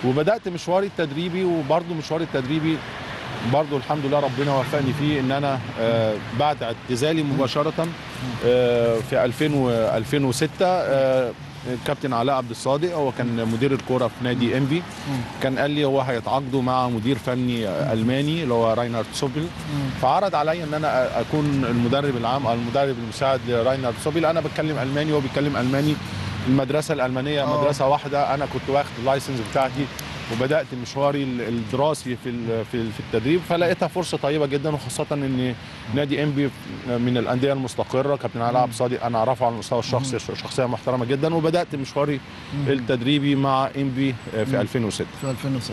وبدات مشواري التدريبي وبرضه مشواري التدريبي برضه الحمد لله ربنا وفقني فيه ان انا آه، بعد اعتزالي مباشره آه، في 2000 و 2006 آه، كابتن علاء عبد الصادق هو كان مدير الكوره في نادي انبي كان قال لي هو هيتعاقدوا مع مدير فني الماني اللي هو راينارد سوبل فعرض عليا ان انا اكون المدرب العام او المدرب المساعد لراينارد سوبل انا بتكلم الماني وهو بيتكلم الماني المدرسه الالمانيه آه. مدرسه واحده انا كنت واخد اللايسنس بتاعتي وبدات مشواري ال- الدراسي في ال- في في التدريب فلقيتها فرصه طيبه جدا وخاصه ان نادي انبي من الانديه المستقره كابتن علاء عبد الصادق انا اعرفه على المستوى الشخصي شخصيه محترمه جدا وبدات مشواري التدريبي مع انبي في 2006 في 2006